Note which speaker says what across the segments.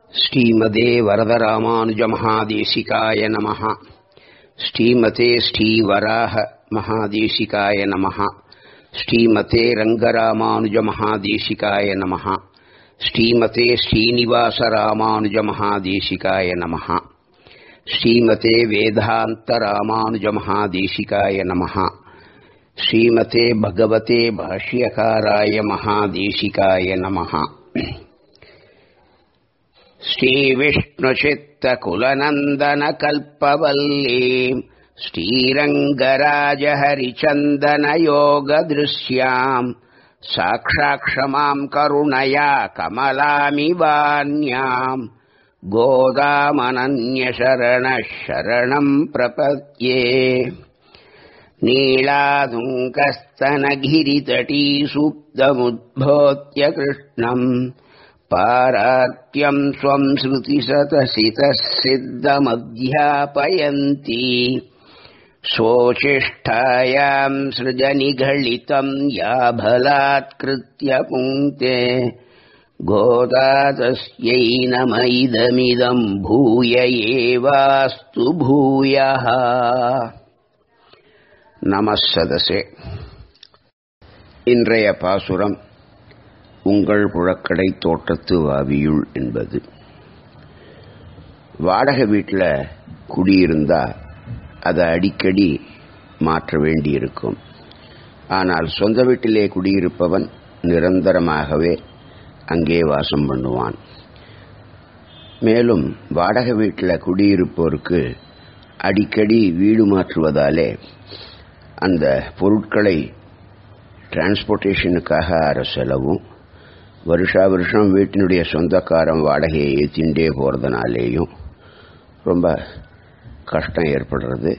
Speaker 1: ஸ்ரீமதே வரதராமானுஜமகாதேசிகாய நமः ஸ்ரீமதே ஸ்ரீவராக மகாதேசிகாய நமः ஸ்ரீமதே ரங்கராமானுஜமகாதேசிகாய நமः ஸ்ரீமதே ஸ்ரீனிவாசராமானுஜமகாதேசிகாய நமः ஸ்ரீமதே வேதாந்தராமானுஜமகாதேசிகாய நமः ஸ்ரீமதே பகவதே பாஷ்யகாராய மகாதேசிகாய நமः श्रीविष्णुचित्तकुलनन्दनकल्पवल्लीम् श्रीरङ्गराजहरिचन्दनयोगदृश्याम् साक्षाक्षमाम् करुणया कमलामिवान्याम् गोदामनन्यशरणः शरणम् प्रपद्ये नीलादुङ्कस्तनगिरितटीसुप्तमुद्भोत्य कृष्णम् पारात्यम् स्वम् श्रुतिसतसितः सिद्धमध्यापयन्ती स्वोचिष्ठायाम् सृजनिघलितम् याभलात्कृत्य पुङ्क्ते गोदा तस्यै नम इदमिदम् भूय एवास्तु भूयः நம சதசே இன்றைய பாசுரம் உங்கள் புழக்கடை தோட்டத்து வாவியுள் என்பது வாடகை வீட்டில் குடியிருந்தா அதை அடிக்கடி மாற்ற வேண்டியிருக்கும் ஆனால் சொந்த வீட்டிலே குடியிருப்பவன் நிரந்தரமாகவே அங்கே வாசம் பண்ணுவான் மேலும் வாடகை வீட்டில் குடியிருப்போருக்கு அடிக்கடி வீடு மாற்றுவதாலே அந்த பொருட்களை டிரான்ஸ்போர்ட்டேஷனுக்காக ஆற செலவும் வருஷா வருஷம் வீட்டினுடைய சொந்தக்காரம் வாடகையை ஏற்றிண்டே போகிறதுனாலேயும் ரொம்ப கஷ்டம் ஏற்படுறது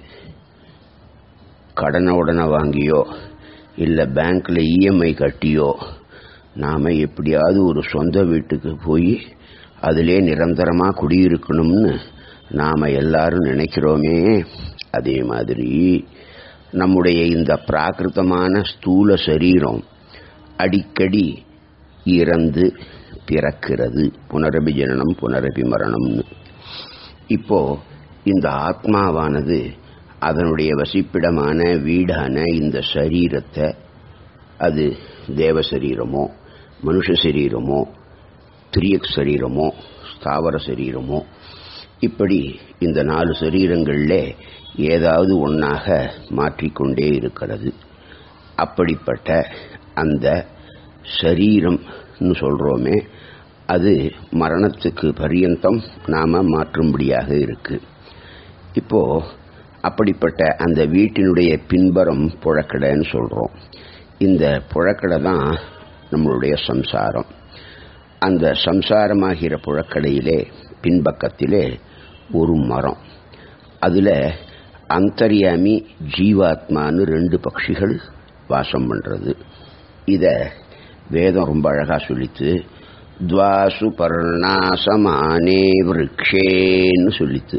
Speaker 1: கடனை உடனே வாங்கியோ இல்லை பேங்க்கில் இஎம்ஐ கட்டியோ நாம் எப்படியாவது ஒரு சொந்த வீட்டுக்கு போய் அதிலே நிரந்தரமாக குடியிருக்கணும்னு நாம் எல்லாரும் நினைக்கிறோமே அதே மாதிரி நம்முடைய இந்த பிராகிருத்தமான ஸ்தூல சரீரம் அடிக்கடி இறந்து பிறக்கிறது புனரபி ஜனனம் புனரபி மரணம்னு இப்போ இந்த ஆத்மாவானது அதனுடைய வசிப்பிடமான வீடான இந்த சரீரத்தை அது தேவ சரீரமோ மனுஷ சரீரமோ திரியக் சரீரமோ ஸ்தாவர சரீரமோ இப்படி இந்த நாலு சரீரங்களில் ஏதாவது ஒன்றாக மாற்றிக்கொண்டே இருக்கிறது அப்படிப்பட்ட அந்த சரீரம்னு சொல்கிறோமே அது மரணத்துக்கு பரியந்தம் நாம் மாற்றும்படியாக இருக்கு இப்போ அப்படிப்பட்ட அந்த வீட்டினுடைய பின்பறம் புழக்கடைன்னு சொல்கிறோம் இந்த புழக்கடை தான் நம்மளுடைய சம்சாரம் அந்த சம்சாரமாகிற புழக்கடையிலே பின்பக்கத்திலே ஒரு மரம் அதில் அந்தர்யாமி ஜீவாத்மான்னு ரெண்டு பட்சிகள் வாசம் பண்ணுறது இதை வேதம் ரொம்ப அழகாக சொல்லித்து துவாசு பர்ணாசமானே விரக்ஷேன்னு சொல்லித்து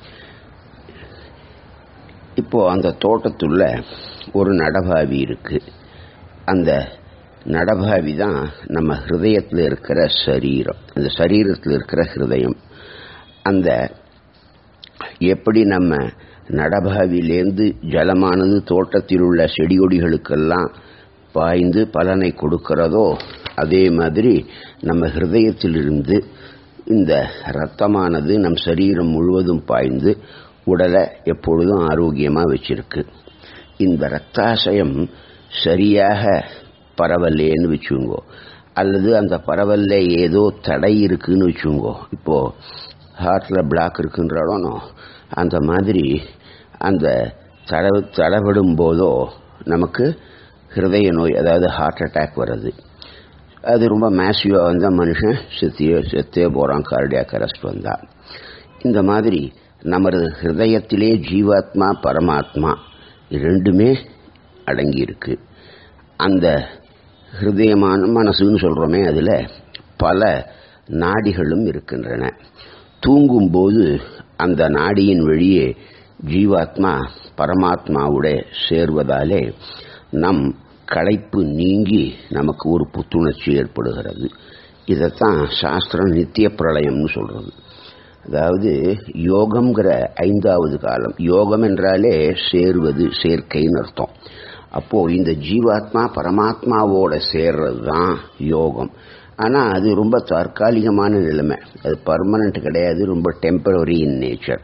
Speaker 1: இப்போ அந்த தோட்டத்துள்ள ஒரு நடபாவி இருக்கு அந்த நடபாவி தான் நம்ம ஹிருதயத்தில் இருக்கிற சரீரம் அந்த சரீரத்தில் இருக்கிற ஹிருதயம் அந்த எப்படி நம்ம நடபாவிலேருந்து ஜலமானது தோட்டத்தில் உள்ள செடிகொடிகளுக்கெல்லாம் பாய்ந்து பலனை கொடுக்கிறதோ அதே மாதிரி நம்ம ஹிருதயத்திலிருந்து இந்த இரத்தமானது நம் சரீரம் முழுவதும் பாய்ந்து உடலை எப்பொழுதும் ஆரோக்கியமாக வச்சிருக்கு இந்த ரத்தாசயம் சரியாக பரவல்லேன்னு வச்சுங்கோ அல்லது அந்த பரவல்ல ஏதோ தடை இருக்குன்னு வச்சுங்கோ இப்போது ஹார்ட்டில் பிளாக் இருக்குன்றாலும் அந்த மாதிரி அந்த தட தடவிடும் போதோ நமக்கு ஹிருதய நோய் அதாவது ஹார்ட் அட்டாக் வருது அது ரொம்ப மேசிவாக வந்தால் மனுஷன் செத்தியோ செத்தே போகிறான் கார்டியாக் அரெஸ்ட் வந்தால் இந்த மாதிரி நமது ஹிருதயத்திலே ஜீவாத்மா பரமாத்மா ரெண்டுமே அடங்கியிருக்கு அந்த ஹிருதயமான மனசுன்னு சொல்கிறோமே அதில் பல நாடிகளும் இருக்கின்றன தூங்கும்போது அந்த நாடியின் வழியே ஜீவாத்மா பரமாத்மாவுடைய சேர்வதாலே நம் களைப்பு நீங்கி நமக்கு ஒரு புத்துணர்ச்சி ஏற்படுகிறது இதைத்தான் சாஸ்திரம் நித்திய பிரளயம்னு சொல்றது அதாவது யோகம்ங்கிற ஐந்தாவது காலம் யோகம் என்றாலே சேர்வது சேர்க்கைன்னு அர்த்தம் அப்போ இந்த ஜீவாத்மா பரமாத்மாவோட சேர்றது தான் யோகம் ஆனால் அது ரொம்ப தற்காலிகமான நிலைமை அது பர்மனண்ட் கிடையாது ரொம்ப டெம்பரரி இன் நேச்சர்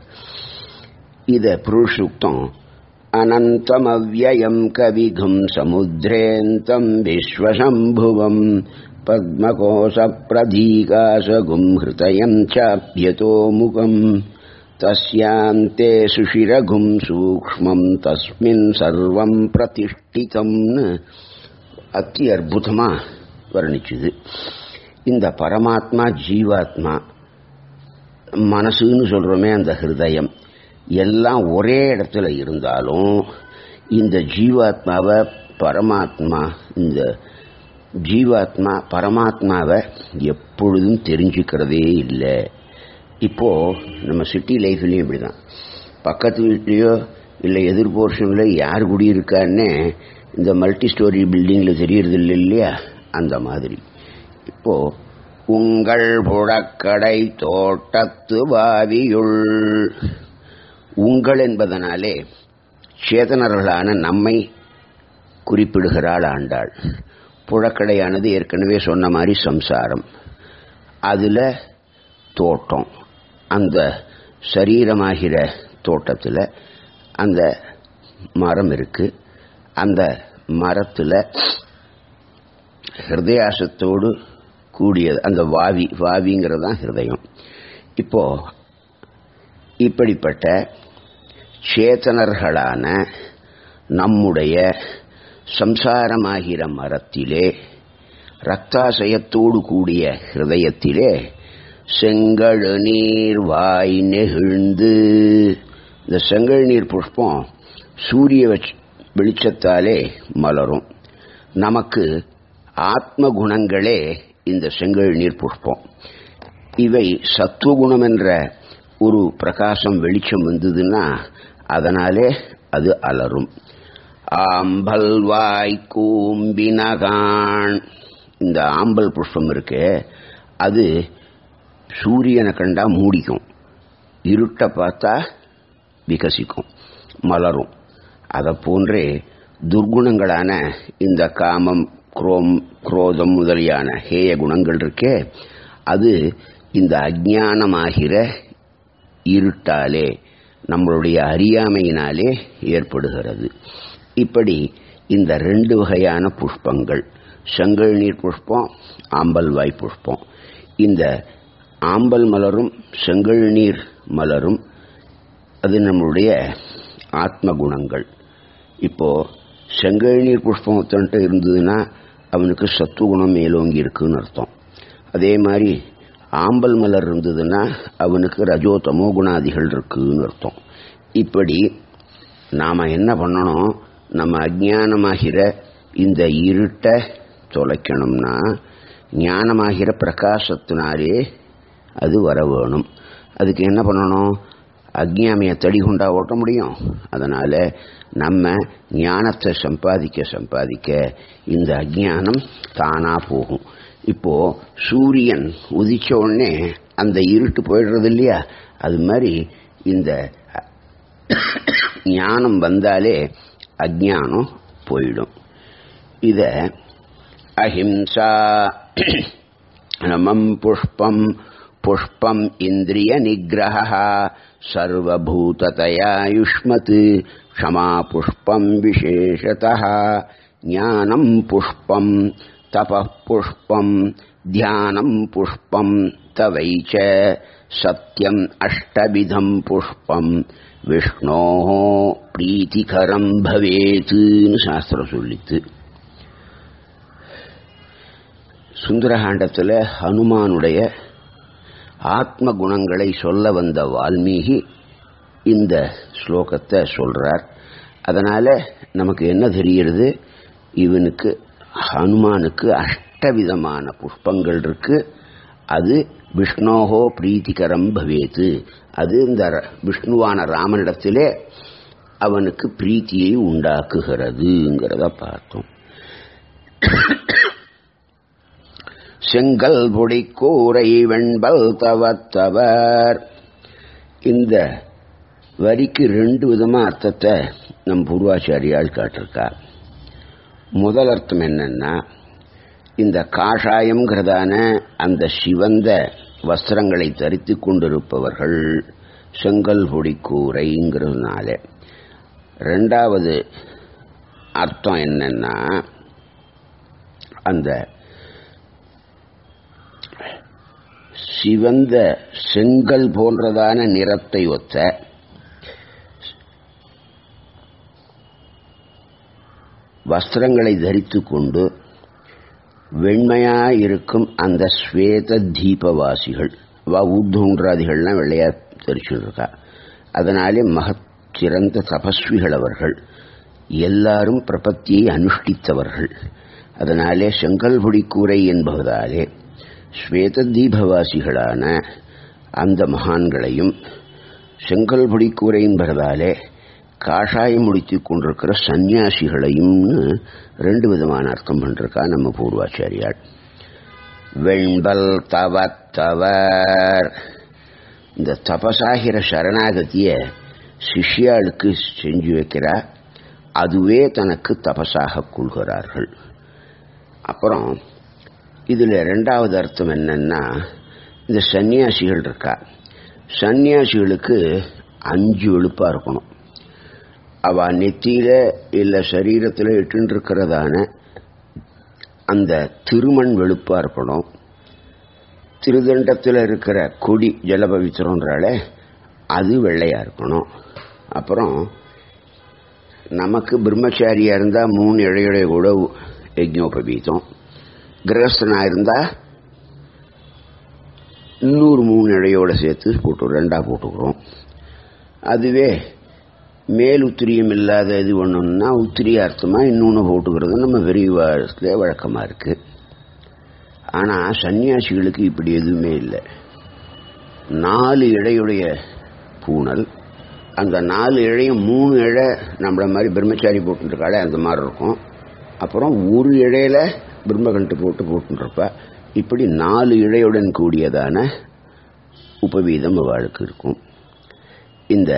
Speaker 1: இத புருஷுக்தம் அனந்தமவ்யயம் கவிகும் சமுத்திரேந்தம் விஸ்வசம்புவம் பத்மகோச பிரதீகாசகும் ஹிருதயம் சாப்யதோ முகம் தஸ்யாந்தே சுஷிரகும் சூக்ஷ்மம் தஸ்மின் சர்வம் பிரதிஷ்டிதம்னு அத்தி அற்புதமா வர்ணிச்சுது இந்த பரமாத்மா ஜீவாத்மா மனசுன்னு சொல்றோமே அந்த ஹிருதயம் எல்லாம் ஒரே இடத்துல இருந்தாலும் இந்த ஜீவாத்மாவை பரமாத்மா இந்த ஜீவாத்மா பரமாத்மாவை எப்பொழுதும் தெரிஞ்சுக்கிறதே இல்லை இப்போ நம்ம சிட்டி லைஃப்லயும் இப்படிதான் பக்கத்து வீட்லயோ இல்லை எதிர் போர்ஷன்ல யார் குடியிருக்கான்னு இந்த மல்டி ஸ்டோரி பில்டிங்ல தெரியறது இல்லை இல்லையா அந்த மாதிரி இப்போ உங்கள் புழக்கடை தோட்டத்து வாவியுள் உங்கள் என்பதனாலே சேதனர்களான நம்மை குறிப்பிடுகிறாள் ஆண்டாள் புழக்கடையானது ஏற்கனவே சொன்ன மாதிரி சம்சாரம் அதுல தோட்டம் அந்த சரீரமாகிற தோட்டத்தில் அந்த மரம் இருக்கு அந்த மரத்தில் ஹிருதயாசத்தோடு கூடியது அந்த வாவி வாவிங்கிறது தான் ஹிருதயம் இப்போ இப்படிப்பட்ட சேத்தனர்களான நம்முடைய சம்சாரமாகிற மரத்திலே ரக்தாசயத்தோடு கூடிய ஹிருதயத்திலே செங்கழு நீர் வாய் நெகிழ்ந்து இந்த செங்கல் நீர் புஷ்பம் சூரிய வெளிச்சத்தாலே மலரும் நமக்கு ஆத்ம குணங்களே இந்த செங்கல் நீர் புஷ்பம் இவை சத்துவகுணம் என்ற ஒரு பிரகாசம் வெளிச்சம் வந்ததுன்னா அதனாலே அது அலரும் ஆம்பல் வாய் கூம்பினகான் இந்த ஆம்பல் புஷ்பம் இருக்கு அது சூரியனை கண்டா மூடிக்கும் இருட்டை பார்த்தா விகசிக்கும் மலரும் அதை போன்றே துர்குணங்களான இந்த காமம் குரோம் குரோதம் முதலியான ஹேய குணங்கள் இருக்கே அது இந்த அஜானமாகிற இருட்டாலே நம்மளுடைய அறியாமையினாலே ஏற்படுகிறது இப்படி இந்த ரெண்டு வகையான புஷ்பங்கள் செங்கல் நீர் புஷ்பம் ஆம்பல் வாய் புஷ்பம் இந்த ஆம்பல் மலரும் செங்கல் நீர் மலரும் அது நம்மளுடைய ஆத்ம குணங்கள் இப்போ செங்கல் நீர் புஷ்பம் ஒருத்தன்ட்டு இருந்ததுன்னா அவனுக்கு சத்துவகுணம் மேலோங்கி இருக்குன்னு அர்த்தம் அதே மாதிரி ஆம்பல் மலர் இருந்ததுன்னா அவனுக்கு ரஜோ தமோ குணாதிகள் இருக்குன்னு அர்த்தம் இப்படி நாம என்ன பண்ணணும் நம்ம அஜானமாகிற இந்த இருட்டை தொலைக்கணும்னா ஞானமாகிற பிரகாசத்தினாலே அது வர வேணும் அதுக்கு என்ன பண்ணணும் அக்ஞாமியை தடி கொண்டா ஓட்ட முடியும் அதனால நம்ம ஞானத்தை சம்பாதிக்க சம்பாதிக்க இந்த அஜானம் தானா போகும் இப்போ சூரியன் உதிச்ச உடனே அந்த இருட்டு போயிடுறது இல்லையா அது மாதிரி இந்த ஞானம் வந்தாலே அஜானம் போயிடும் இத அஹிம்சா நமம் புஷ்பம் புஷ்பம் இந்திரிய நிகிரக சர்வூததயாயுஷ்மத் க்ஷமா புஷ்பம் விசேஷத ஞானம் புஷ்பம் தப புஷ்பம் தியானம் புஷ்பம் தவைச்ச சத்தியம் அஷ்டவிதம் புஷ்பம் விஷ்ணோ பிரீத்திகரம் பவேத்துன்னு சாஸ்திரம் சொல்லித்து சுந்தரகாண்டத்தில் ஹனுமானுடைய ஆத்ம குணங்களை சொல்ல வந்த வால்மீகி இந்த ஸ்லோகத்தை சொல்றார் அதனால நமக்கு என்ன தெரிகிறது இவனுக்கு ஹனுமானுக்கு அஷ்டவிதமான புஷ்பங்கள் இருக்கு அது விஷ்ணோகோ பிரீத்திகரம் பவேத்து அது இந்த விஷ்ணுவான ராமனிடத்திலே அவனுக்கு பிரீத்தியை உண்டாக்குகிறதுங்கிறத பார்த்தோம் செங்கல் பொடி கூரை வெண்பல் தவத்தவர் இந்த வரிக்கு ரெண்டு விதமா அர்த்தத்தை நம் பூர்வாச்சாரியால் காட்டிருக்கா முதல் அர்த்தம் என்னன்னா இந்த காஷாயம்ங்கிறதான அந்த சிவந்த வஸ்திரங்களை தரித்து கொண்டிருப்பவர்கள் செங்கல் பொடி கூரைங்கிறதுனால ரெண்டாவது அர்த்தம் என்னன்னா அந்த சிவந்த செங்கல் போன்றதான நிறத்தை ஒத்த வஸ்திரங்களை தரித்து கொண்டு வெண்மையாயிருக்கும் அந்த ஸ்வேத தீபவாசிகள் வா ஊர்துன்றாதிகள்லாம் வெள்ளையா தரிச்சுருக்கா அதனாலே மகத் சிறந்த தபஸ்விகள் அவர்கள் எல்லாரும் பிரபத்தியை அனுஷ்டித்தவர்கள் அதனாலே செங்கல்புடி கூரை என்பதாலே ஸ்வேத தீபவாசிகளான அந்த மகான்களையும் செங்கல்புடி கூரை என்பதாலே காஷாயம் முடித்துக் கொண்டிருக்கிற சந்நியாசிகளையும்னு ரெண்டு விதமான அர்த்தம் பண்ணிருக்கா நம்ம பூர்வாச்சாரியால் வெண்பல் தவத்தவர் இந்த தபசாகிற சரணாகதிய சிஷ்யாளுக்கு செஞ்சு வைக்கிறா அதுவே தனக்கு தபசாக கொள்கிறார்கள் அப்புறம் இதில் ரெண்டாவது அர்த்தம் என்னன்னா இந்த சன்னியாசிகள் இருக்கா சன்னியாசிகளுக்கு அஞ்சு எழுப்பா இருக்கணும் அவ நெத்தியில இல்ல சரீரத்தில் இட்டு இருக்கிறதான அந்த திருமண் வெளுப்பா இருக்கணும் திருதண்டத்தில் இருக்கிற கொடி ஜலபவித்திரம்ன்றால அது வெள்ளையா இருக்கணும் அப்புறம் நமக்கு பிரம்மச்சாரியா இருந்தா மூணு இழையுடைய கூட யஜ்னோபவீதம் கிரகஸ்தனா இருந்தா இன்னொரு மூணு இழையோட சேர்த்து போட்டு ரெண்டா போட்டுக்கிறோம் அதுவே மேல் உத்திரியம் இல்லாத இது ஒன்றுன்னா உத்திரியார்த்தமாக இன்னொன்று போட்டுக்கிறது நம்ம விரிவாரத்தில் வழக்கமாக இருக்கு ஆனால் சன்னியாசிகளுக்கு இப்படி எதுவுமே இல்லை நாலு இழையுடைய பூனல் அந்த நாலு இழையும் மூணு இழை நம்மள மாதிரி பிரம்மச்சாரி போட்டுருக்காளே அந்த மாதிரி இருக்கும் அப்புறம் ஒரு இழையில பிரம்மகண்டு போட்டு போட்டுருப்பா இப்படி நாலு இழையுடன் கூடியதான உபவீதம் அவளுக்கு இருக்கும் இந்த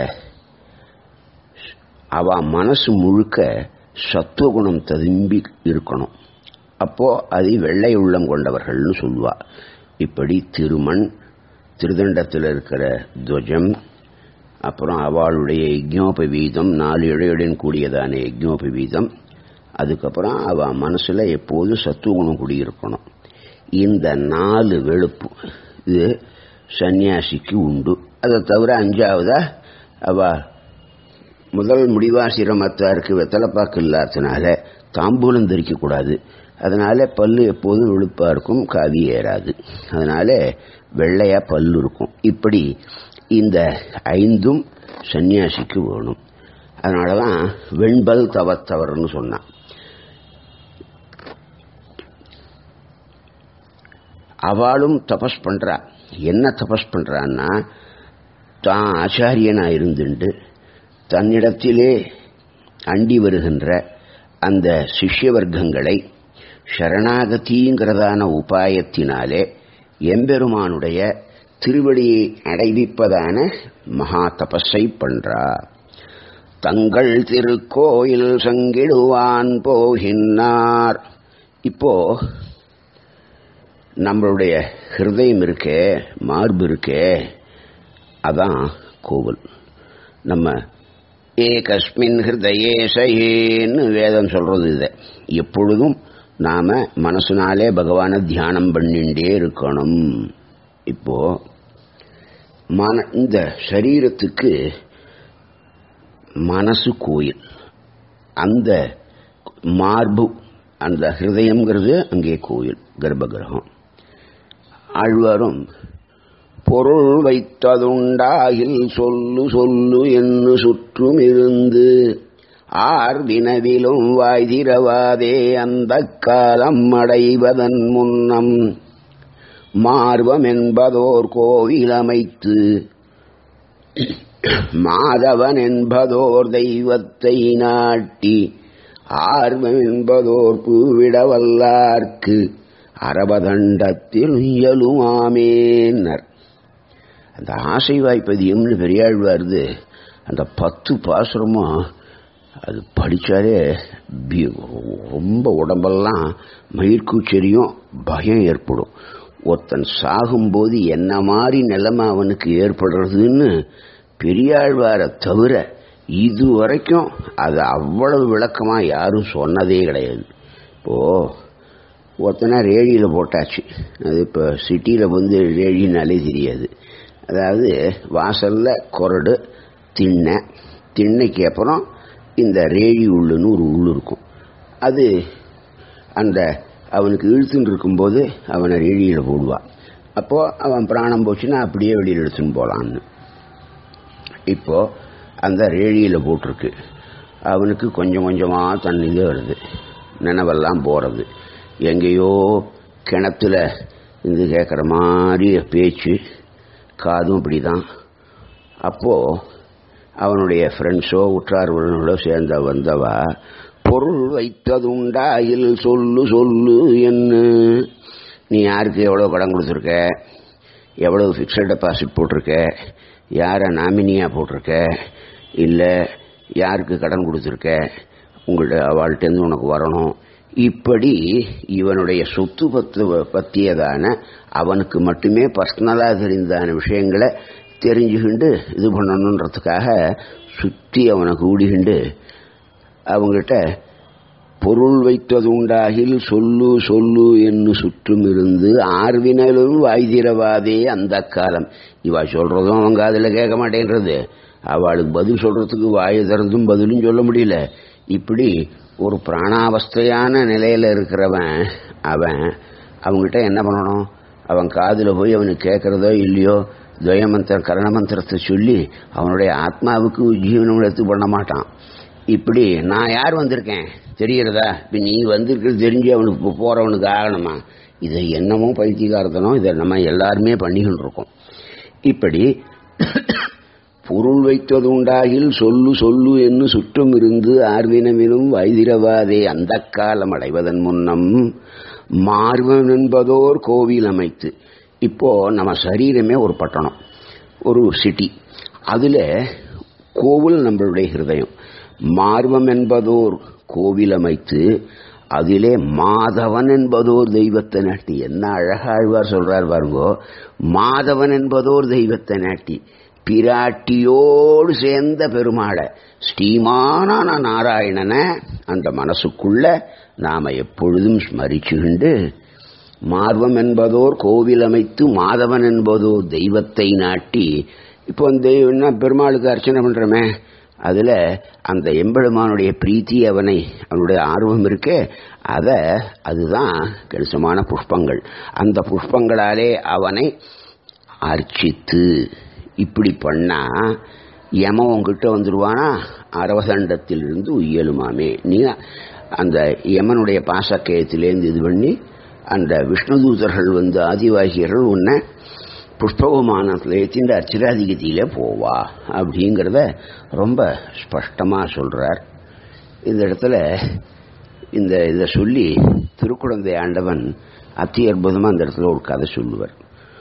Speaker 1: அவ மனசு முழுக்க சத்துவகுணம் ததும்பி இருக்கணும் அப்போ அது வெள்ளை உள்ளம் கொண்டவர்கள்னு சொல்லுவா இப்படி திருமண் திருதண்டத்தில் இருக்கிற துவஜம் அப்புறம் அவளுடைய யஜ்னோபவீதம் நாலு இழையுடன் கூடியதான யஜ்னோபவீதம் அதுக்கப்புறம் அவ மனசுல எப்போதும் சத்துவகுணம் குடியிருக்கணும் இந்த நாலு வெளுப்பு இது சன்னியாசிக்கு உண்டு அதை தவிர அஞ்சாவதா அவ முதல் முடிவாசிரமத்தாருக்கு வெத்தலைப்பாக்கு இல்லாததுனால தாம்பூலம் தரிக்கக்கூடாது அதனால பல்லு எப்போதும் வெளுப்பா இருக்கும் காவி ஏறாது அதனால வெள்ளையா பல்லு இருக்கும் இப்படி இந்த ஐந்தும் சன்னியாசிக்கு வேணும் அதனாலதான் வெண்பல் தவத்தவர்னு சொன்னான் அவளும் தபஸ் பண்றா என்ன தபஸ் பண்றான்னா தான் ஆச்சாரியனா இருந்துண்டு தன்னிடத்திலே அண்டி வருகின்ற அந்த சிஷ்ய வர்க்கங்களை சரணாகதிங்கிறதான உபாயத்தினாலே எம்பெருமானுடைய திருவடியை அடைவிப்பதான மகா தபஸை பண்றா தங்கள் திருக்கோயில் சங்கிடுவான் போகின்றார் இப்போ நம்மளுடைய ஹிருதயம் இருக்கே மார்பு இருக்கே அதான் கோவில் நம்ம ஏகஸ்மின் ஹிருதயே சயேன்னு வேதம் சொல்றது இதை எப்பொழுதும் நாம மனசுனாலே பகவான தியானம் பண்ணிண்டே இருக்கணும் இப்போ மன இந்த சரீரத்துக்கு மனசு கோயில் அந்த மார்பு அந்த ஹிருதயம்ங்கிறது அங்கே கோயில் கர்ப்பகிரகம் ஆழ்வாரும் பொருள் வைத்ததுண்டாகில் சொல்லு சொல்லு என்று சுற்றும் இருந்து ஆர் வினவிலும் வாய்திரவாதே அந்த காலம் அடைவதன் முன்னம் மார்வம் என்பதோர் கோவில் அமைத்து மாதவன் என்பதோர் தெய்வத்தை நாட்டி ஆர்வம் என்பதோர் பூவிட வல்லார்க்கு அரபதண்டத்தில் இயலுமாமேன்னர் அந்த ஆசை வாய்ப்பதியம்னு பெரியாழ்வாருது அந்த பத்து பாசுரமும் அது படித்தாலே ரொம்ப உடம்பெல்லாம் மயிர்கூச்செரியும் பயம் ஏற்படும் ஒருத்தன் சாகும்போது என்ன மாதிரி நிலைமை அவனுக்கு ஏற்படுறதுன்னு பெரியாழ்வாரை தவிர இது வரைக்கும் அது அவ்வளவு விளக்கமாக யாரும் சொன்னதே கிடையாது இப்போது ஒருத்தனா ரேடியில் போட்டாச்சு அது இப்போ சிட்டியில் வந்து ரேடினாலே தெரியாது அதாவது வாசலில் கொரடு திண்ணை திண்ணைக்கு அப்புறம் இந்த ரேழி உள்ளுன்னு ஒரு உள் இருக்கும் அது அந்த அவனுக்கு இழுத்துன்னு இருக்கும்போது அவனை ரேழியில் போடுவான் அப்போது அவன் பிராணம் போச்சுன்னா அப்படியே வெளியில் எடுத்துன்னு போகலான்னு இப்போது அந்த ரேழியில் போட்டிருக்கு அவனுக்கு கொஞ்சம் கொஞ்சமாக தண்ணி வருது நினைவெல்லாம் போகிறது எங்கேயோ கிணத்துல இது கேட்குற மாதிரி பேச்சு காதும் இப்படி தான் அப்போது அவனுடைய ஃப்ரெண்ட்ஸோ உற்றார் உறவினர்களோ சேர்ந்த வந்தவா பொருள் வைத்ததுண்டாயில் சொல்லு சொல்லு என்ன நீ யாருக்கு எவ்வளோ கடன் கொடுத்துருக்க எவ்வளோ ஃபிக்ஸட் டெபாசிட் போட்டிருக்க யாரை நாமினியாக போட்டிருக்க இல்லை யாருக்கு கடன் கொடுத்துருக்க உங்கள்கிட்ட அவள்கிட்டேருந்து உனக்கு வரணும் இப்படி இவனுடைய சொத்து பத்து பற்றியதான அவனுக்கு மட்டுமே பர்சனலாக தெரிந்தான விஷயங்களை தெரிஞ்சுக்கிண்டு இது பண்ணணுன்றதுக்காக சுற்றி அவனை கூடிகிண்டு அவங்ககிட்ட பொருள் வைத்தது உண்டாகில் சொல்லு சொல்லு என்று சுற்றும் இருந்து ஆர்வினலும் வாய்திரவாதே அந்த காலம் இவா சொல்றதும் அவங்க அதில் கேட்க மாட்டேன்றது அவளுக்கு பதில் சொல்றதுக்கு வாயை திறந்தும் பதிலும் சொல்ல முடியல இப்படி ஒரு பிராணாவஸ்தையான நிலையில இருக்கிறவன் அவன் அவங்ககிட்ட என்ன பண்ணணும் அவன் காதில் போய் அவனுக்கு கேட்கறதோ இல்லையோ துவயமந்திர கரணமந்திரத்தை சொல்லி அவனுடைய ஆத்மாவுக்கு ஜீவனம் எடுத்து பண்ண மாட்டான் இப்படி நான் யார் வந்திருக்கேன் தெரிகிறதா இப்போ நீ வந்திருக்கிறது தெரிஞ்சு அவனுக்கு போகிறவனுக்கு ஆகணுமா இதை என்னமோ பைத்தியகாரத்தனம் இதை நம்ம எல்லாருமே பண்ணிக்கிட்டு இருக்கோம் இப்படி பொருள் வைத்தது உண்டாகில் சொல்லு சொல்லு என்று சுற்றம் இருந்து ஆர்வினமினும் வைதிரவாதே அந்த காலம் அடைவதன் முன்னம் மார்வன் என்பதோர் கோவில் அமைத்து இப்போ நம்ம சரீரமே ஒரு பட்டணம் ஒரு சிட்டி அதுல கோவில் நம்மளுடைய ஹிருதயம் மார்வம் என்பதோர் கோவில் அமைத்து அதிலே மாதவன் என்பதோர் தெய்வத்தை நாட்டி என்ன அழகாழ்வார் சொல்றார் பாருங்கோ மாதவன் என்பதோர் தெய்வத்தை நாட்டி பிராட்டியோடு சேர்ந்த பெருமாளை ஸ்ரீமானான நாராயணனை அந்த மனசுக்குள்ள நாம எப்பொழுதும் ஸ்மரிச்சுண்டு மார்வம் என்பதோர் கோவில் அமைத்து மாதவன் என்பதோர் தெய்வத்தை நாட்டி இப்போ இந்த என்ன பெருமாளுக்கு அர்ச்சனை பண்றோமே அதுல அந்த எம்பெருமானுடைய பிரீத்தி அவனை அவனுடைய ஆர்வம் இருக்கே அத அதுதான் கணிசமான புஷ்பங்கள் அந்த புஷ்பங்களாலே அவனை அர்ச்சித்து இப்படி பண்ணா யம உங்ககிட்ட வந்துடுவானா அரவசண்டத்திலிருந்து இயலுமாமே நீ அந்த யமனுடைய பாசக்கயத்திலேருந்து இது பண்ணி அந்த விஷ்ணுதூதர்கள் வந்து ஆதிவாசியர்கள் உன்னை புஷ்பவிமானத்தில் ஏற்றின்ற அச்சிராதிகதியில போவா அப்படிங்கிறத ரொம்ப ஸ்பஷ்டமாக சொல்றார் இந்த இடத்துல இந்த இதை சொல்லி திருக்குழந்தை ஆண்டவன் அத்தி அற்புதமாக அந்த இடத்துல ஒரு கதை சொல்லுவார்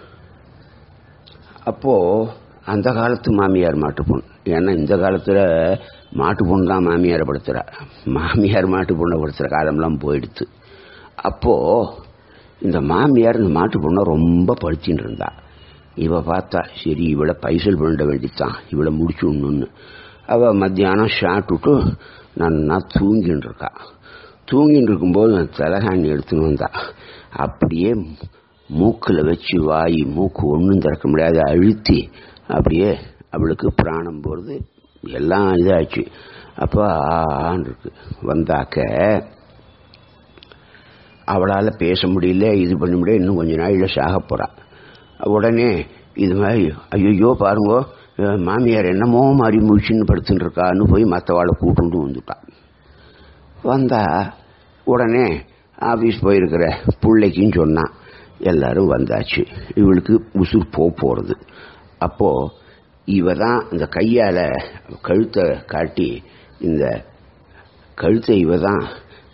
Speaker 1: அப்போ அந்த காலத்து மாமியார் மாட்டு பொண்ணு ஏன்னா இந்த காலத்தில் மாட்டு பொண்ணு தான் மாமியாரை படுத்துறா மாமியார் மாட்டு பொண்ணை படுத்துகிற காலம்லாம் போயிடுத்து அப்போ இந்த மாமியார் இந்த மாட்டு பொண்ணை ரொம்ப படுத்தின்னு இருந்தா இவ பார்த்தா சரி இவளை பைசல் பண்ண வேண்டித்தான் இவளை முடிச்சு விடணும்னு அவள் மத்தியானம் ஷாட் விட்டு நன்னா தூங்கின்னு இருக்கா தூங்கின்னு இருக்கும்போது நான் தலகாணி எடுத்துன்னு வந்தா அப்படியே மூக்கில் வச்சு வாய் மூக்கு ஒன்றும் திறக்க முடியாத அழுத்தி அப்படியே அவளுக்கு பிராணம் போகிறது எல்லாம் இதாச்சு அப்போ ஆன்னு இருக்கு வந்தாக்க அவளால் பேச முடியல இது பண்ண முடியல இன்னும் கொஞ்ச நாளில் சாக போறா உடனே இது மாதிரி ஐயோ பாருங்கோ மாமியார் என்னமோ மாதிரி முடிச்சுன்னு படுத்துன்னு இருக்கான்னு போய் மற்றவாளை கூட்டுண்டு வந்துட்டான் வந்தா உடனே ஆஃபீஸ் போயிருக்கிற பிள்ளைக்குன்னு சொன்னான் எல்லாரும் வந்தாச்சு இவளுக்கு உசுர் போக போகிறது அப்போ இவ தான் இந்த கையால் கழுத்தை காட்டி இந்த கழுத்தை இவ தான்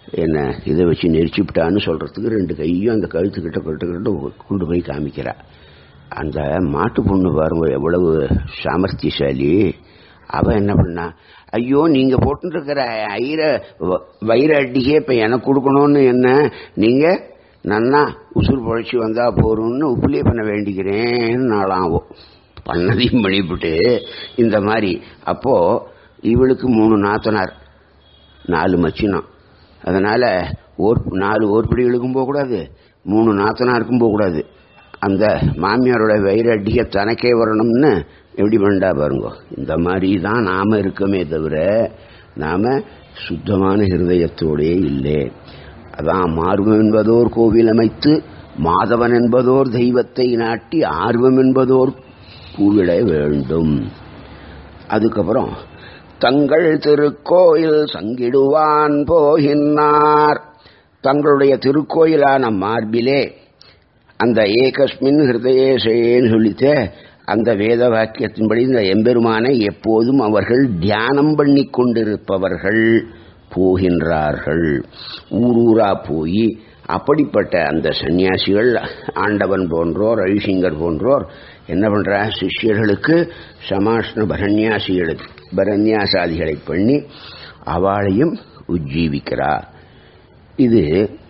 Speaker 1: என்ன இதை வச்சு நெரிச்சுவிட்டான்னு சொல்றதுக்கு ரெண்டு கையும் அந்த கழுத்துக்கிட்ட கழுத்துக்கிட்ட கொண்டு போய் காமிக்கிறா அந்த மாட்டு பொண்ணு பாருங்க எவ்வளவு சாமர்த்தியசாலி அவ என்ன பண்ணா ஐயோ நீங்க போட்டுருக்கிற ஐர வ- வைர அட்டிக்கே இப்ப எனக்கு கொடுக்கணும்னு என்ன நீங்க நன்னா உசுர் பொழைச்சி வந்தா போறோம்னு உப்புலே பண்ண வேண்டிக்கிறேன் நாளாகும் பண்ணதையும் பண்ணிவிட்டு இந்த மாதிரி அப்போ இவளுக்கு மூணு நாத்தனார் நாலு மச்சினம் அதனால ஓர் நாலு ஓர்படிகளுக்கும் போகக்கூடாது மூணு நாத்தனாருக்கும் போகக்கூடாது அந்த மாமியாரோட வயிறு அடிக்க தனக்கே வரணும்னு எப்படி பண்ணா பாருங்க இந்த மாதிரி தான் நாம இருக்கமே தவிர நாம சுத்தமான ஹிருதயத்தோடே இல்லை அதான் மார்வம் என்பதோர் கோவில் அமைத்து மாதவன் என்பதோர் தெய்வத்தை நாட்டி ஆர்வம் என்பதோர் பூவிட வேண்டும் அதுக்கப்புறம் தங்கள் திருக்கோயில் சங்கிடுவான் போகின்றார் தங்களுடைய திருக்கோயிலான மார்பிலே அந்த ஏகஸ்மின் ஹிருதயேசேன்னு சொல்லிட்டு அந்த வேத வாக்கியத்தின்படி இந்த எம்பெருமானை எப்போதும் அவர்கள் தியானம் பண்ணி கொண்டிருப்பவர்கள் போகின்றார்கள் ஊரூரா போய் அப்படிப்பட்ட அந்த சன்னியாசிகள் ஆண்டவன் போன்றோர் அழிசிங்கர் போன்றோர் என்ன பண்றா சிஷ்யர்களுக்கு சமாஷ்ண பரன்யாசிகளுக்கு பரன்யாசாதிகளை பண்ணி அவளையும் உஜ்ஜீவிக்கிறார் இது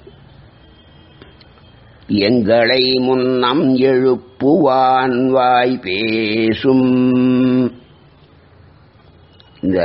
Speaker 1: எங்களை முன்னம் எழுப்புவான் வாய் பேசும் இந்த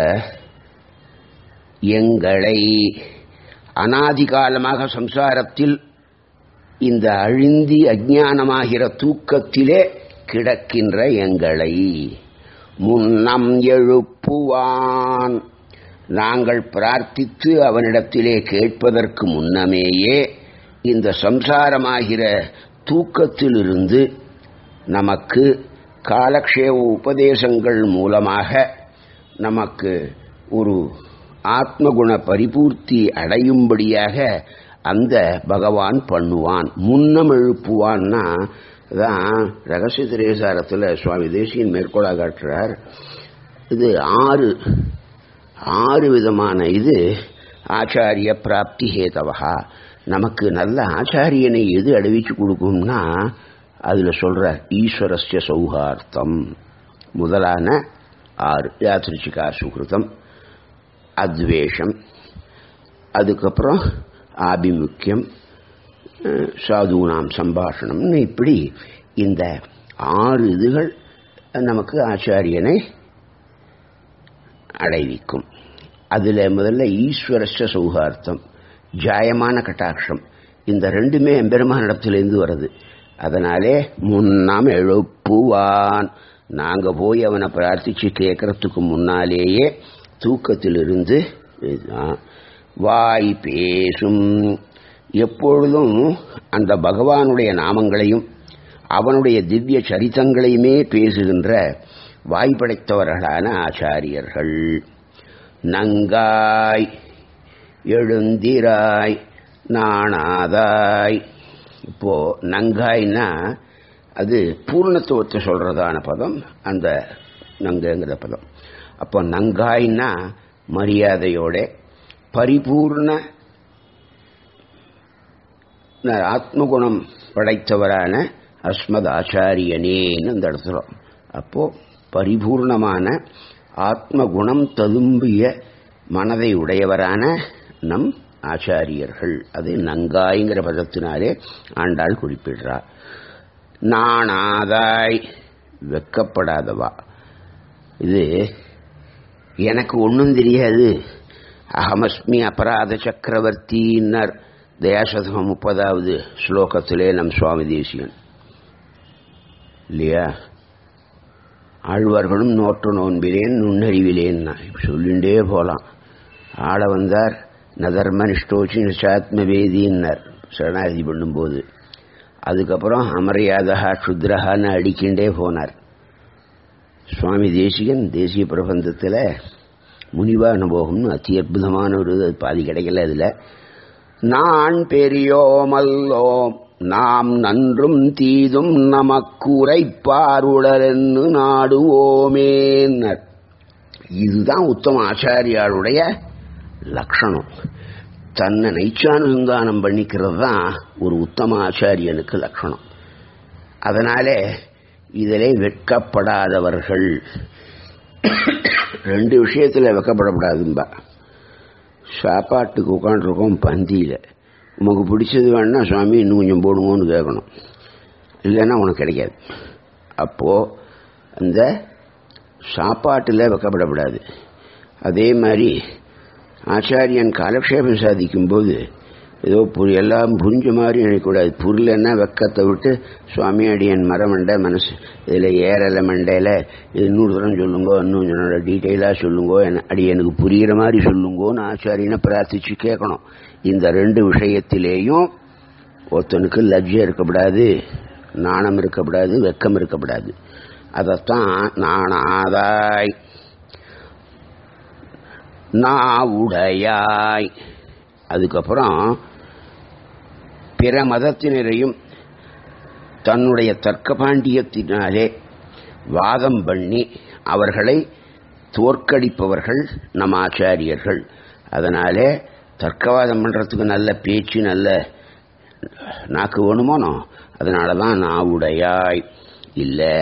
Speaker 1: எங்களை அனாதி காலமாக சம்சாரத்தில் இந்த அழிந்தி அஜானமாகிற தூக்கத்திலே கிடக்கின்ற எங்களை முன்னம் எழுப்புவான் நாங்கள் பிரார்த்தித்து அவனிடத்திலே கேட்பதற்கு முன்னமேயே இந்த சம்சாரமாகிற தூக்கத்திலிருந்து நமக்கு காலக்ஷேப உபதேசங்கள் மூலமாக நமக்கு ஒரு ஆத்மகுண பரிபூர்த்தி அடையும்படியாக அந்த பகவான் பண்ணுவான் முன்னம் எழுப்புவான்னா தான் ரகசிய திரேசாரத்தில் சுவாமி தேசியன் மேற்கோளாக காட்டுறார் இது ஆறு ஆறு விதமான இது ஆச்சாரிய பிராப்தி ஹேதவா நமக்கு நல்ல ஆச்சாரியனை எது அடைவிச்சு கொடுக்கும்னா அதுல சொல்றார் ஈஸ்வரஸ்ய சௌஹார்த்தம் முதலான ஆறு யாத்திரிச்சிகா சுகிருதம் அத்வேஷம் அதுக்கப்புறம் ஆபிமுக்கியம் அஹ், சாதுனாம் சம்பாஷணம்னு இப்படி இந்த ஆறு இதுகள் நமக்கு ஆச்சாரியனை அடைவிக்கும் அதுல முதல்ல ஈஸ்வரஸ்ய சௌஹார்த்தம் ஜாயமான கட்டாட்சம் இந்த ரெண்டுமே எம்பெருமானிடத்திலிருந்து வருது அதனாலே முன்னாம் எழுப்புவான் நாங்க போய் அவனை பிரார்த்திச்சு கேட்கறதுக்கு முன்னாலேயே தூக்கத்திலிருந்து இதுதான். வாய் பேசும் எப்பொழுதும் அந்த பகவானுடைய நாமங்களையும் அவனுடைய திவ்ய சரித்தங்களையுமே பேசுகின்ற வாய் படைத்தவர்களான ஆச்சாரியர்கள் நங்காய் எழுந்திராய் நாணாதாய் இப்போ நங்காய்னா அது பூர்ணத்துவத்தை சொல்றதான பதம் அந்த நங்கங்கிற பதம் அப்போ நங்காய்னா மரியாதையோட பரிபூர்ண ஆத்மகுணம் படைத்தவரான அஸ்மத் ஆச்சாரியனேன்னு அந்த இடத்துல அப்போ பரிபூர்ணமான ஆத்மகுணம் ததும்பிய மனதை உடையவரான நம் ஆச்சாரியர்கள் அது நங்காய்ங்கிற பதத்தினாலே ஆண்டாள் குறிப்பிடுறார் நாணாதாய் வெக்கப்படாதவா இது எனக்கு ஒன்றும் தெரியாது அகமஸ்மி அபராத சக்கரவர்த்தின்னர் தயாசதம் முப்பதாவது ஸ்லோகத்திலே நம் சுவாமி தேசியன் இல்லையா ஆழ்வார்களும் நோற்று நோன்பிலேன் நுண்ணறிவிலேன் சொல்லிண்டே போலாம் ஆள வந்தார் நதர்ம நிஷ்டோச்சி நிஷாத்மவேதின்னர் சரணாகதி பண்ணும்போது அதுக்கப்புறம் அமரியாதா க்ஷுத்ரஹான்னு அடிக்கின்றே போனார் சுவாமி தேசிகன் தேசிய பிரபந்தத்தில் முனிவா அனுபவம்னு அதி அற்புதமான ஒரு இது, அது பாதி கிடைக்கல அதில் நான் பெரியோமல்லோம் நாம் நன்றும் தீதும் நமக்குரைப்பாருளரென்னு நாடுவோமேன்னர் இதுதான் உத்தம ஆச்சாரியாளுடைய லட்சணம் தன்னை நைச்சானுசந்தானம் பண்ணிக்கிறது தான் ஒரு உத்தம ஆச்சாரியனுக்கு லட்சணம் அதனாலே இதிலே வெட்கப்படாதவர்கள் ரெண்டு விஷயத்தில் வெக்கப்படப்படாதும்பா சாப்பாட்டுக்கு உட்காந்துருக்கோம் பந்தியில் உமக்கு பிடிச்சது வேணா சுவாமி இன்னும் கொஞ்சம் போடுங்கன்னு கேட்கணும் இல்லைன்னா உனக்கு கிடைக்காது அப்போது அந்த சாப்பாட்டில் வெக்கப்படப்படாது அதே மாதிரி ஆச்சாரியன் காலக்ஷேபம் சாதிக்கும்போது ஏதோ புரி எல்லாம் புரிஞ்ச மாதிரி நினைக்கக்கூடாது புரியலன்னா வெக்கத்தை விட்டு சுவாமி அடியன் மரமண்டை மனசு இதில் ஏறலை மண்டையில் இது இன்னொரு தரம் சொல்லுங்கோ இன்னும் கொஞ்சம் டீட்டெயிலாக சொல்லுங்கோ என்ன அடி எனக்கு புரிகிற மாதிரி சொல்லுங்கோன்னு ஆச்சாரியனை பிரார்த்திச்சு கேட்கணும் இந்த ரெண்டு விஷயத்திலேயும் ஒருத்தனுக்கு லஜ்ஜை இருக்கக்கூடாது நாணம் இருக்கக்கூடாது வெக்கம் இருக்கக்கூடாது அதைத்தான் நாணாதாய் நாவுடையாய் அதுக்கப்புறம் பிற மதத்தினரையும் தன்னுடைய தர்க்க பாண்டியத்தினாலே வாதம் பண்ணி அவர்களை தோற்கடிப்பவர்கள் நம் ஆச்சாரியர்கள் அதனாலே தர்க்கவாதம் பண்ணுறதுக்கு நல்ல பேச்சு நல்ல நாக்கு வேணுமோனோ அதனால தான் நாவுடையாய் இல்லை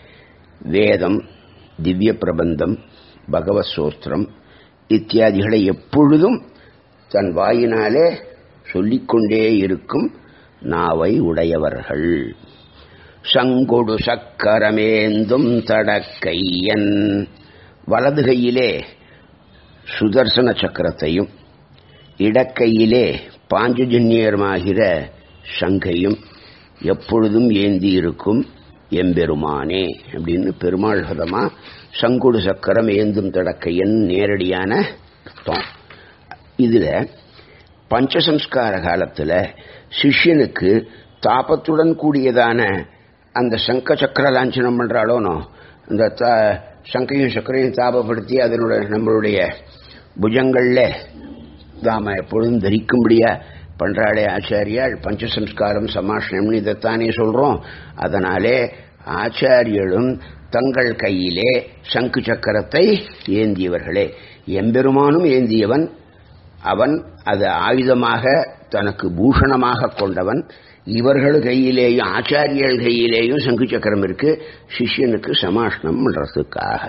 Speaker 1: வேதம் திவ்ய பிரபந்தம் பகவத் சோஸ்திரம் இத்தியாதிகளை எப்பொழுதும் தன் வாயினாலே சொல்லிக்கொண்டே இருக்கும் நாவை உடையவர்கள் சங்கொடு சக்கரமேந்தும் தடக்கையன் வலது கையிலே சுதர்சன சக்கரத்தையும் இடக்கையிலே பாஞ்சஜன்யமாகிற சங்கையும் எப்பொழுதும் ஏந்தி இருக்கும் எம்பெருமானே அப்படின்னு பெருமாள் பதமா சங்குடு சக்கரம் ஏந்தும் தடக்கையன் நேரடியான அர்த்தம் இதுல பஞ்சசம்ஸ்கார காலத்துல சிஷ்யனுக்கு தாபத்துடன் கூடியதான அந்த சங்க சக்கர லாஞ்சனம் பண்றாளோனோ அந்த சங்கையும் சக்கரையும் தாபப்படுத்தி அதனுடைய நம்மளுடைய புஜங்கள்ல தாம எப்பொழுதும் தரிக்கும்படியா பண்றாளே ஆச்சாரியால் பஞ்சசம்ஸ்காரம் சமாஷ்ணம்னு இதைத்தானே சொல்றோம் அதனாலே ஆச்சாரியர்களும் தங்கள் கையிலே சங்கு சக்கரத்தை ஏந்தியவர்களே எம்பெருமானும் ஏந்தியவன் அவன் அது ஆயுதமாக தனக்கு பூஷணமாக கொண்டவன் இவர்கள் கையிலேயும் ஆச்சாரியர்கள் கையிலேயும் சங்கு சக்கரம் இருக்கு சிஷ்யனுக்கு சமாஷ்ணம் பண்றதுக்காக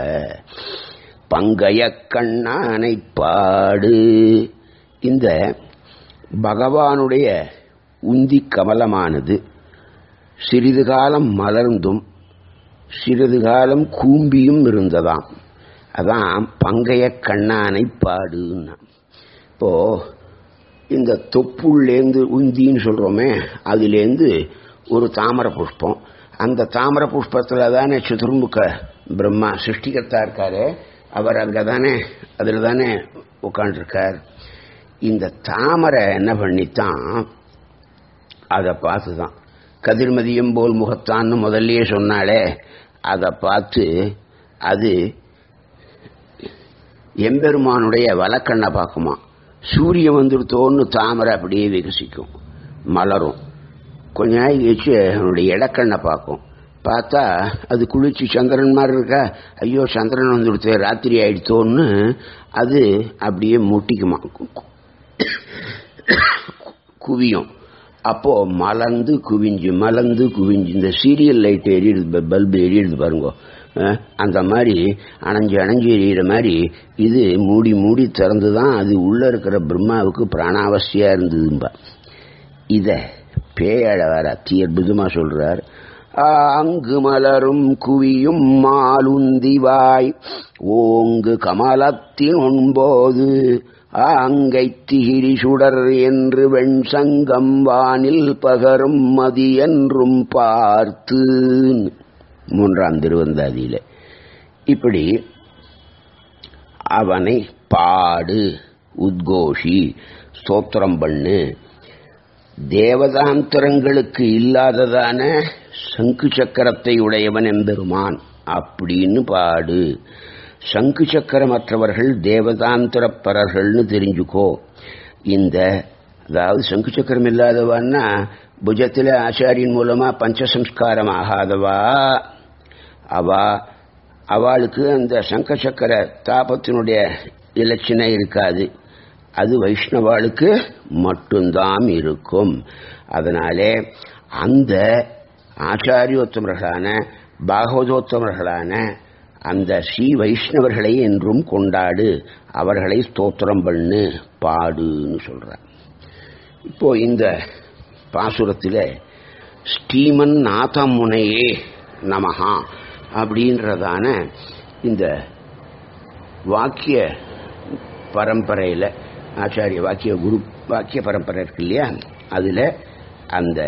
Speaker 1: பங்கைய கண்ணானை பாடு இந்த பகவானுடைய உந்தி கமலமானது சிறிது காலம் மலர்ந்தும் சிறிது காலம் கூம்பியும் இருந்ததாம் அதான் பங்கைய கண்ணானை பாடுன்னா இப்போ இந்த தொப்புள்ளேந்து உந்தின்னு சொல்றோமே அதுலேருந்து ஒரு தாமர புஷ்பம் அந்த தாமர புஷ்பத்தில் தானே சதுர்முக பிரம்மா சிருஷ்டிகர்த்தா இருக்காரு அவர் அங்கே தானே அதில் தானே உட்காண்டிருக்கார் இந்த தாமரை என்ன பண்ணித்தான் அதை பார்த்து தான் கதிர்மதியம் போல் முகத்தான்னு முதல்லயே சொன்னாலே அதை பார்த்து அது எம்பெருமானுடைய வலக்கண்ணை பார்க்குமா சூரியன் வந்துடுத்தோன்னு தாமரை அப்படியே விகசிக்கும் மலரும் கொஞ்ச நாள் கழிச்சு அவனுடைய இடக்கண்ணை பார்க்கும் பார்த்தா அது குளிச்சு சந்திரன் மாதிரி இருக்கா ஐயோ சந்திரன் வந்துடுத்து ராத்திரி ஆயிடுத்தோன்னு அது அப்படியே முட்டிக்குமா குவியும் அப்போ மலர்ந்து குவிஞ்சு மலர்ந்து குவிஞ்சு இந்த சீரியல் லைட் எரியுது பல்பு எரியுது பாருங்க அந்த மாதிரி அணைஞ்சு அணைஞ்சு எரியிற மாதிரி இது மூடி மூடி திறந்து தான் அது உள்ள இருக்கிற பிரம்மாவுக்கு பிராணாவசியா இருந்ததும்பா இத பேயழ வேற அத்தி அற்புதமா சொல்றார் அங்கு மலரும் குவியும் மாலுந்திவாய் ஓங்கு கமலத்தின் ஒன்போது அங்கை திகிரி சுடர் என்று வெண்சங்கம் வானில் பகரும் மதி என்றும் பார்த்து மூன்றாம் திருவந்தாதியில இப்படி அவனை பாடு உத்கோஷி ஸ்தோத்திரம் பண்ணு தேவதாந்தரங்களுக்கு இல்லாததான சங்கு சக்கரத்தை உடையவன் எம்பெருமான் அப்படின்னு பாடு சங்கு சக்கரமற்றவர்கள் தேவதாந்தரப்பரர்கள்னு தெரிஞ்சுக்கோ இந்த அதாவது சங்கு சக்கரம் இல்லாதவான்னா புஜத்தில் ஆச்சாரியின் மூலமா பஞ்சசம்ஸ்காரம் ஆகாதவா அவா அவளுக்கு அந்த சங்க சக்கர தாபத்தினுடைய இலட்சணை இருக்காது அது வைஷ்ணவாளுக்கு மட்டும்தான் இருக்கும் அதனாலே அந்த ஆச்சாரியோத்தமர்களான பாகவதோத்தமர்களான அந்த ஸ்ரீ வைஷ்ணவர்களை என்றும் கொண்டாடு அவர்களை ஸ்தோத்திரம் பண்ணு பாடுன்னு சொல்றார் இப்போ இந்த பாசுரத்தில் ஸ்ரீமன் நாதமுனையே நமஹா அப்படின்றதான இந்த வாக்கிய பரம்பரையில் ஆச்சாரிய வாக்கிய குரு வாக்கிய பரம்பரை இருக்கு இல்லையா அதில் அந்த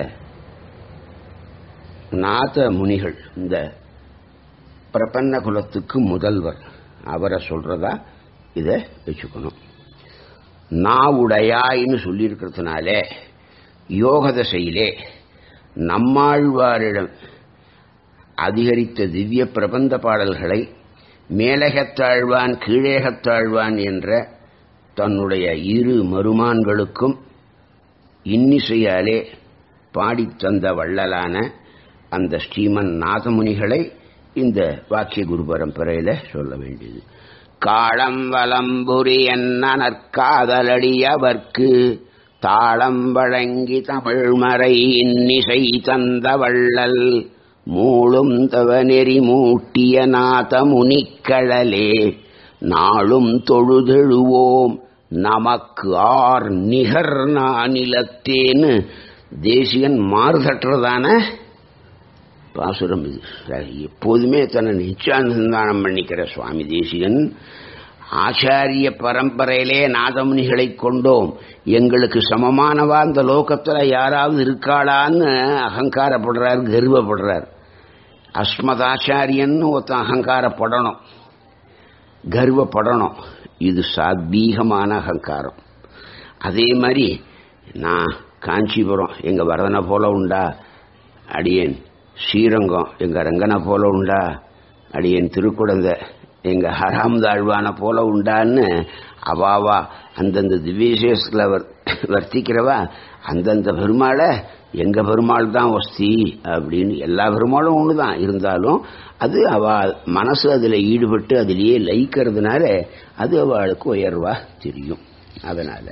Speaker 1: நாத முனிகள் இந்த பிரபன்ன குலத்துக்கு முதல்வர் அவரை சொல்றதா இதை வச்சுக்கணும் நாவுடையாயின்னு சொல்லியிருக்கிறதுனால யோக தசையிலே நம்மாழ்வாரிடம் அதிகரித்த திவ்ய பிரபந்த பாடல்களை மேலகத்தாழ்வான் கீழேகத்தாழ்வான் என்ற தன்னுடைய இரு மருமான்களுக்கும் இன்னிசையாலே பாடித் தந்த வள்ளலான அந்த ஸ்ரீமன் நாதமுனிகளை இந்த வாக்கிய குரு பரம்பரையில் சொல்ல வேண்டியது காளம் வலம்புரி என்ன நற்காதலடியவர்க்கு தாளம் வழங்கி தமிழ்மறை இன்னிசை தந்த வள்ளல் மூளும் தவநெறி மூட்டிய நாத முனிக்கழலே நாளும் தொழுதெழுவோம் நமக்கு ஆர் நிகர் நானிலத்தேன்னு தேசியன் மாறுதற்றதான பாசுரம் இது எப்போதுமே தன்னை நிச்சானுசந்தானம் பண்ணிக்கிற சுவாமி தேசிகன் ஆச்சாரிய பரம்பரையிலே நாதமுனிகளை கொண்டோம் எங்களுக்கு சமமானவா இந்த லோகத்தில் யாராவது இருக்காளான்னு அகங்காரப்படுறார் கர்வப்படுறார் அஸ்மதாச்சாரியன்னு ஒருத்தன் அகங்காரப்படணும் கர்வப்படணும் இது சாத்வீகமான அகங்காரம் அதே மாதிரி நான் காஞ்சிபுரம் எங்கள் வரதனை போல உண்டா அடியேன் ஸ்ரீரங்கம் எங்கள் ரங்கனை போல உண்டா அடியேன் திருக்குழந்தை எங்கள் ஹராம்தாழ்வான போல உண்டான்னு அவாவா அந்தந்த திவ்யசேஷத்தில் வர் வர்த்திக்கிறவா அந்தந்த பெருமாளை எங்கள் பெருமாள் தான் வஸ்தி அப்படின்னு எல்லா பெருமாளும் ஒன்று தான் இருந்தாலும் அது அவ மனசு அதில் ஈடுபட்டு அதிலேயே லயிக்கிறதுனால அது அவளுக்கு உயர்வா தெரியும் அதனால்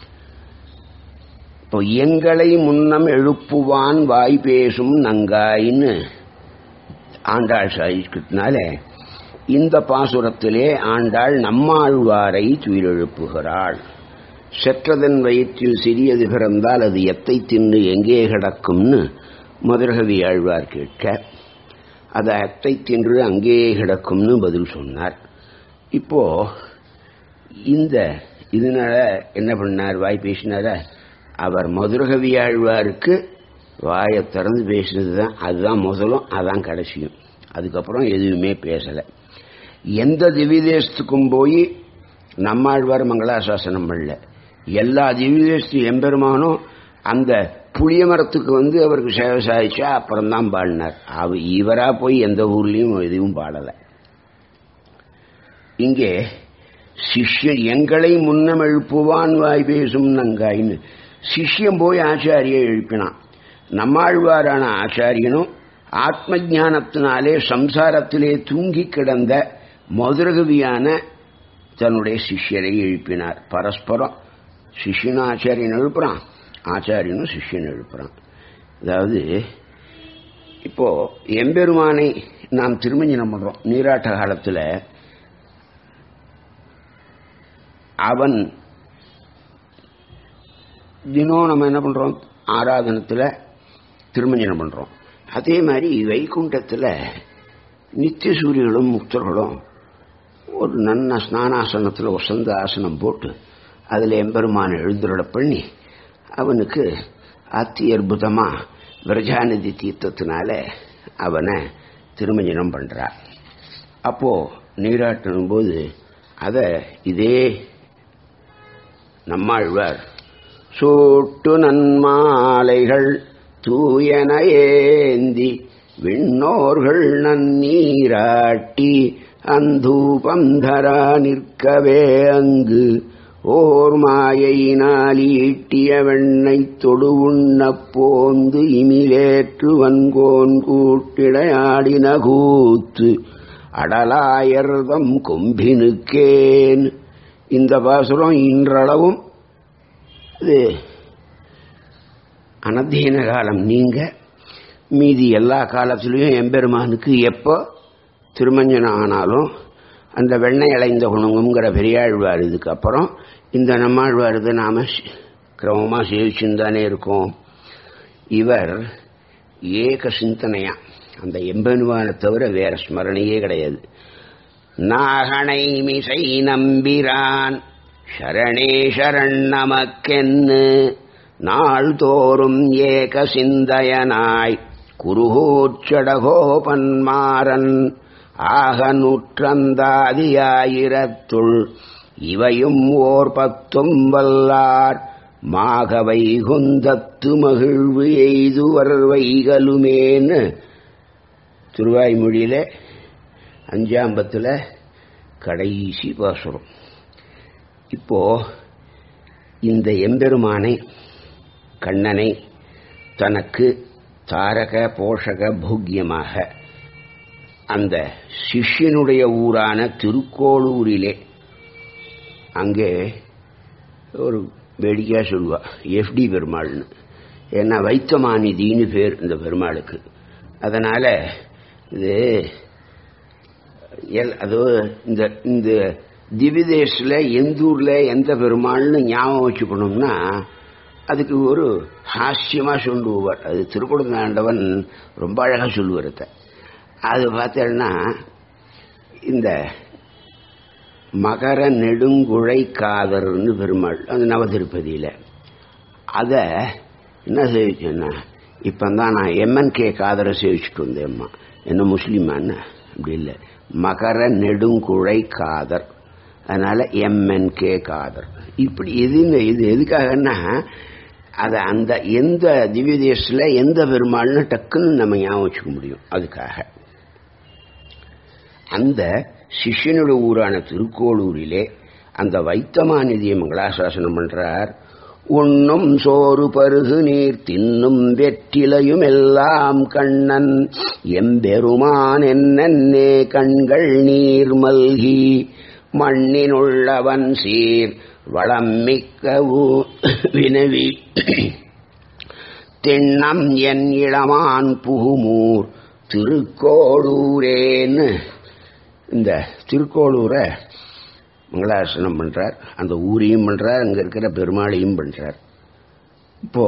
Speaker 1: இப்போ எங்களை முன்னம் எழுப்புவான் வாய் பேசும் நங்காயின்னு ஆண்டாள் சாதிக்கிறதுனால இந்த பாசுரத்திலே ஆண்டாள் நம்மாழ்வாரை துயிலெழுப்புகிறாள் செற்றதன் வயிற்றில் சிறியது பிறந்தால் அது எத்தை தின்னு எங்கே கிடக்கும்னு மதுரகவி ஆழ்வார் கேட்க அது எத்தை தின்று அங்கேயே கிடக்கும்னு பதில் சொன்னார் இப்போ இந்த இதனால என்ன பண்ணார் வாய் பேசினார அவர் மதுரகவி ஆழ்வாருக்கு வாயை திறந்து பேசினது தான் அதுதான் முதலும் அதான் கடைசியும் அதுக்கப்புறம் எதுவுமே பேசலை எந்த திவ்யதேசத்துக்கும் போய் நம்மாழ்வார் மங்களாசாசனம் பண்ணல எல்லா திவ்யதேசத்து எம்பெருமானும் அந்த புளிய மரத்துக்கு வந்து அவருக்கு சேவை சாதிச்சா அப்புறம் தான் பாடினார் அவ இவரா போய் எந்த ஊர்லேயும் எதுவும் பாடலை இங்கே சிஷ்யன் எங்களை முன்னம் எழுப்புவான் வாய் பேசும் நங்காயின்னு சிஷ்யம் போய் ஆச்சாரியை எழுப்பினான் நம்மாழ்வாரான ஆச்சாரியனும் ஆத்ம ஞானத்தினாலே சம்சாரத்திலே தூங்கி கிடந்த மதுரகவியான தன்னுடைய சிஷ்யரை எழுப்பினார் பரஸ்பரம் சிஷ்யனும் ஆச்சாரியன் எழுப்புறான் ஆச்சாரியனும் சிஷ்யன் எழுப்புறான் அதாவது இப்போ எம்பெருமானை நாம் திருமஞ்சனம் பண்றோம் நீராட்ட காலத்தில் அவன் தினம் நம்ம என்ன பண்றோம் ஆராதனத்தில் திருமஞ்சனம் பண்றோம் அதே மாதிரி வைகுண்டத்தில் நித்திய சூரியர்களும் முக்தர்களும் ஒரு நன்ன ஸ்நானாசனத்தில் வசந்த ஆசனம் போட்டு அதில் எம்பெருமான எழுந்துருட பண்ணி அவனுக்கு அத்தி அற்புதமாக விரஜாநிதி தீர்த்தத்தினால அவனை திருமஞ்சனம் பண்ணுறார் அப்போது நீராட்டணும் போது அதை இதே நம்மாழ்வார் சூட்டு நன்மாலைகள் தூயன ஏந்தி விண்ணோர்கள் நன்னீராட்டி அந்தூபம் தரா நிற்கவே அங்கு ஓர் மாயினால் ஈட்டிய வெண்ணை தொடு உண்ணப் போந்து இமிலேற்று வன்கோன் கூட்டிடையாடின கூத்து அடலாயர்தம் கொம்பினுக்கேன் இந்த பாசுரம் இன்றளவும் இது அனதீன காலம் நீங்க மீதி எல்லா காலத்திலையும் எம்பெருமானுக்கு எப்போ திருமஞ்சனம் ஆனாலும் அந்த வெண்ணெய் அலைந்த குணங்குங்கிற பெரியாழ்வார் இதுக்கு அப்புறம் இந்த நம்மாழ்வார் இதை நாம கிரமமாக சேவிச்சுன்னு தானே இருக்கோம் இவர் ஏக சிந்தனையா அந்த எம்பெருமானை தவிர வேற ஸ்மரணையே கிடையாது நாகனை மிசை நம்பிரான் சரணே சரண் நமக்கென்னு நாள்தோறும் ஏக சிந்தையனாய் குருகூச்சடகோபன்மாறன் ஆக நூற்றந்தாதியாயிரத்துள் இவையும் ஓர் பத்தும் வல்லார் மாக வைகுந்தத்து மகிழ்வு எய்துவர் வைகலுமேன்னு திருவாய்மொழியில அஞ்சாம்பத்தில் கடைசி பாசுரம் இப்போ இந்த எம்பெருமானை கண்ணனை தனக்கு தாரக போஷக போக்கியமாக அந்த சிஷ்யனுடைய ஊரான திருக்கோளூரிலே அங்கே ஒரு வேடிக்கையாக சொல்லுவா எஃப்டி பெருமாள்னு ஏன்னா வைத்தமானிதின்னு பேர் இந்த பெருமாளுக்கு அதனால் இது எல் அது இந்த இந்த திவிதேஷில் எந்த ஊரில் எந்த பெருமாள்னு ஞாபகம் வச்சுக்கணும்னா அதுக்கு ஒரு ஹாஸ்யமாக சொல்லுவார் அது திருக்குடந்தாண்டவன் ரொம்ப அழகாக சொல்லுவார் அது பார்த்தேன்னா இந்த மகர நெடுங்குழை காதர்னு பெருமாள் அந்த நவதிருப்பதியில் அதை என்ன சேவிச்சேன்னா இப்போ தான் நான் எம்என்கே காதரை சேவிச்சுட்டு வந்தேம்மா என்ன முஸ்லீமான்னு அப்படி இல்லை மகர நெடுங்குழை காதர் அதனால எம்என்கே காதர் இப்படி எதுங்க இது எதுக்காகன்னா அதை அந்த எந்த திவ்ய தேசத்தில் எந்த பெருமாள்னு டக்குன்னு நம்ம ஞாபகம் வச்சுக்க முடியும் அதுக்காக அந்த சிஷ்யனுடைய ஊரான திருக்கோளூரிலே அந்த வைத்தமாநிதியை மங்களாசாசனம் பண்றார் உண்ணும் சோறு பருகு நீர் தின்னும் வெற்றிலையும் எல்லாம் கண்ணன் எம்பெருமான் என்னே கண்கள் நீர் மல்கி மண்ணினுள்ளவன் சீர் வளம் மிக்க வினவி திண்ணம் என் இளமான் புகுமூர் திருக்கோளூரேன்னு இந்த திருக்கோளூரை மங்களாசனம் பண்றார் அந்த ஊரையும் பண்றார் அங்க இருக்கிற பெருமாளையும் பண்றார் இப்போ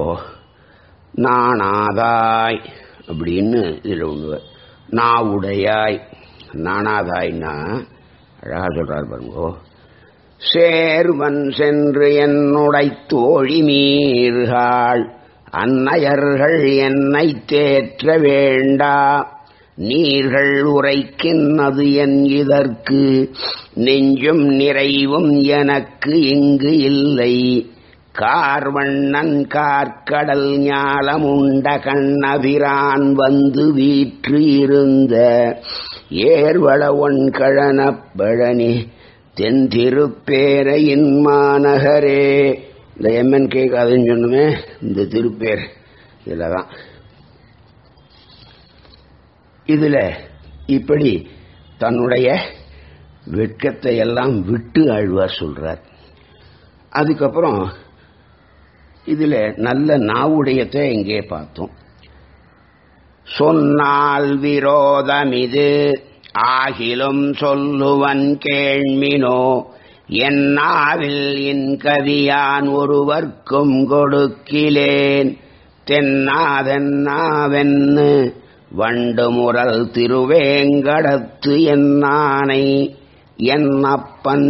Speaker 1: நானாதாய் அப்படின்னு இதுல ஒண்ணு நான் உடையாய் நானாதாய்னா அழகா சொல்றார் பாருங்கோ சேர்வன் சென்று என்னுடை தோழி மீறுகாள் அன்னையர்கள் என்னை தேற்ற வேண்டா நீர்கள் உரைக்கின்றது என் இதற்கு நெஞ்சும் நிறைவும் எனக்கு இங்கு இல்லை கார்வண்ணன் கார்க்கடல் ஞாலமுண்ட கண்ணபிரான் வந்து வீற்று இருந்த ஏர்வள ஒன் கழனப்பழனி தென் திருப்பேரையின் மாநகரே இந்த எம்என் கே காதுன்னு சொன்னமே இந்த திருப்பேர் இதில் தான் இதுல இப்படி தன்னுடைய வெட்கத்தை எல்லாம் விட்டு ஆழ்வார் சொல்றார் அதுக்கப்புறம் இதுல நல்ல நாவுடையத்தை எங்கே பார்த்தோம் சொன்னால் விரோதம் இது ஆகிலும் சொல்லுவன் கேள்மினோ என்னாவில் என் கவியான் ஒருவர்க்கும் கொடுக்கிலேன் தென்னாதென்னாவென்னு வண்டு முரல் திருவேங்கடத்து என்னானை என்னப்பன்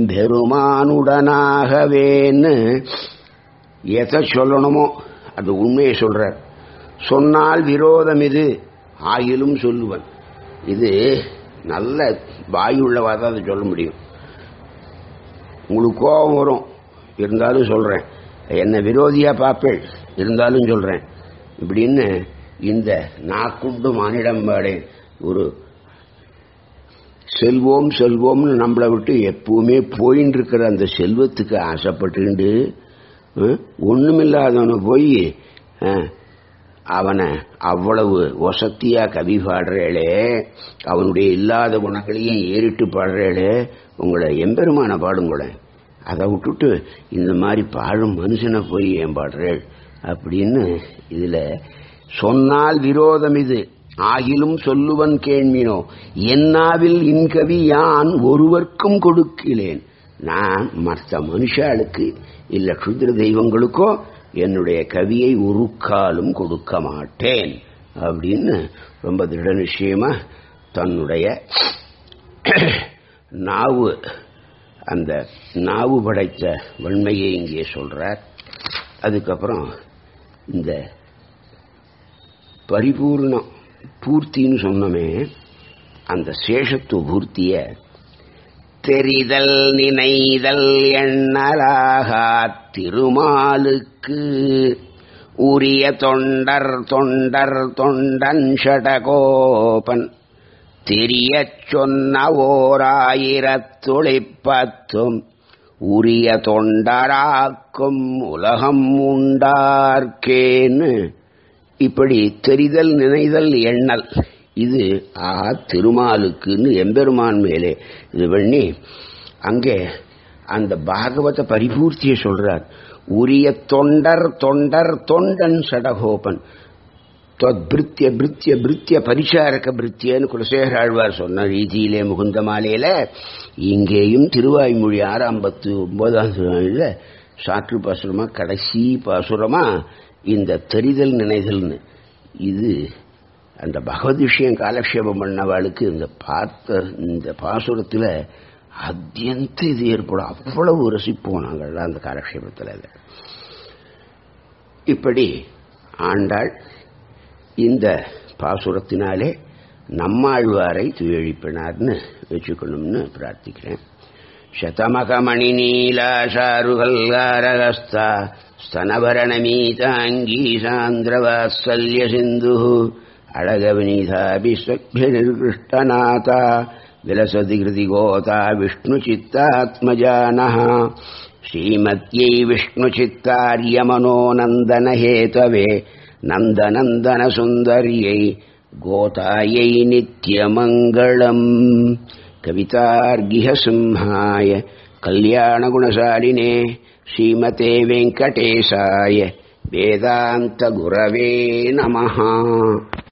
Speaker 1: எம்பெருமானுடனாகவேன்னு எதை சொல்லணுமோ அது உண்மையை சொல்றார் சொன்னால் விரோதம் இது ஆயிலும் சொல்லுவன் இது நல்ல வாயுள்ளவா தான் அதை சொல்ல முடியும் உங்களுக்கு கோபம் வரும் இருந்தாலும் சொல்றேன் என்ன விரோதியா பார்ப்பேள் இருந்தாலும் சொல்றேன் இப்படின்னு இந்த நாக்குண்டு மானிடம்பாடே ஒரு செல்வோம் செல்வோம்னு நம்மளை விட்டு எப்பவுமே போயின்னு இருக்கிற அந்த செல்வத்துக்கு ஆசைப்பட்டுண்டு ஒண்ணுமில்லாதவனை போய் அவனை அவ்வளவு வசத்தியா கவி பாடுறேளே அவனுடைய இல்லாத குணங்களையும் ஏறிட்டு பாடுறேளே உங்களை எம்பெருமான பாடுங்களேன் அதை விட்டுட்டு இந்த மாதிரி பாழும் மனுஷனை போய் ஏன் பாடுறேள் அப்படின்னு இதுல சொன்னால் விரோதம் இது ஆகிலும் சொல்லுவன் கேள்வினோ என்னாவில் இன்கவி யான் ஒருவர்க்கும் கொடுக்கிறேன் நான் மற்ற மனுஷாளுக்கு இல்ல க்ஷுத்ர தெய்வங்களுக்கோ என்னுடைய கவியை ஒரு காலும் கொடுக்க மாட்டேன் அப்படின்னு ரொம்ப திருட நிச்சயமா தன்னுடைய நாவு அந்த நாவு படைத்த வன்மையை இங்கே சொல்றார் அதுக்கப்புறம் இந்த பரிபூர்ணம் பூர்த்தின்னு சொன்னோமே அந்த சேஷத்துவ பூர்த்திய தெரிதல் நினைதல் எண்ணலாக திருமாலுக்கு உரிய தொண்டர் தொண்டர் தொண்டன் ஷடகோபன் தெரியச் சொன்ன ஓர் ஆயிரத்துளிப்பத்தும் உரிய தொண்டராக்கும் உலகம் உண்டார்க்கேன்னு இப்படி தெரிதல் நினைதல் எண்ணல் இது ஆ திருமாலுக்குன்னு எம்பெருமான் மேலே இது பண்ணி அங்கே அந்த பாகவத பரிபூர்த்தியை சொல்றார் உரிய தொண்டர் தொண்டர் தொண்டன் சடகோபன் பிருத்திய பிருத்திய பிருத்திய பரிசாரக பிருத்தியன்னு குலசேகர ஆழ்வார் சொன்ன ரீதியிலே முகுந்த மாலையில இங்கேயும் திருவாய்மொழி ஆறாம் பத்து ஒன்பதாம் திருவாயில சாற்று பாசுரமா கடைசி பாசுரமா இந்த தெரிதல் நினைதல்னு இது அந்த பகவத் விஷயம் காலக்ஷேபம் பண்ணவாளுக்கு இந்த பார்த்த இந்த பாசுரத்தில் அத்தியந்த இது ஏற்படும் அவ்வளவு ரசிப்போம் நாங்கள்லாம் அந்த காலக்ஷேபத்தில் இப்படி ஆண்டாள் இந்த பாசுரத்தினாலே நம்மாழ்வாரை துயழிப்பினார்னு வச்சுக்கணும்னு பிரார்த்திக்கிறேன் శతమకమణి నీలాశారుహల్గారగస్తా స్తనభరణమీతాంగీ సాంద్రవాత్సల్య సింధు అడగవినీతాభిస్వభ్యనిర్గృష్టనాథ విలసతి కృతి గోత విష్ణుచిత్తాత్మజాన శ్రీమత్యై విష్ణుచిత్తార్యమనోనందనహేతవే నందనందన సుందర్యై గోతాయై నిత్యమంగళం कवितार्गिहसिंहाय कल्याणगुणशालिने श्रीमते वेङ्कटेशाय वेदान्तगुरवे नमः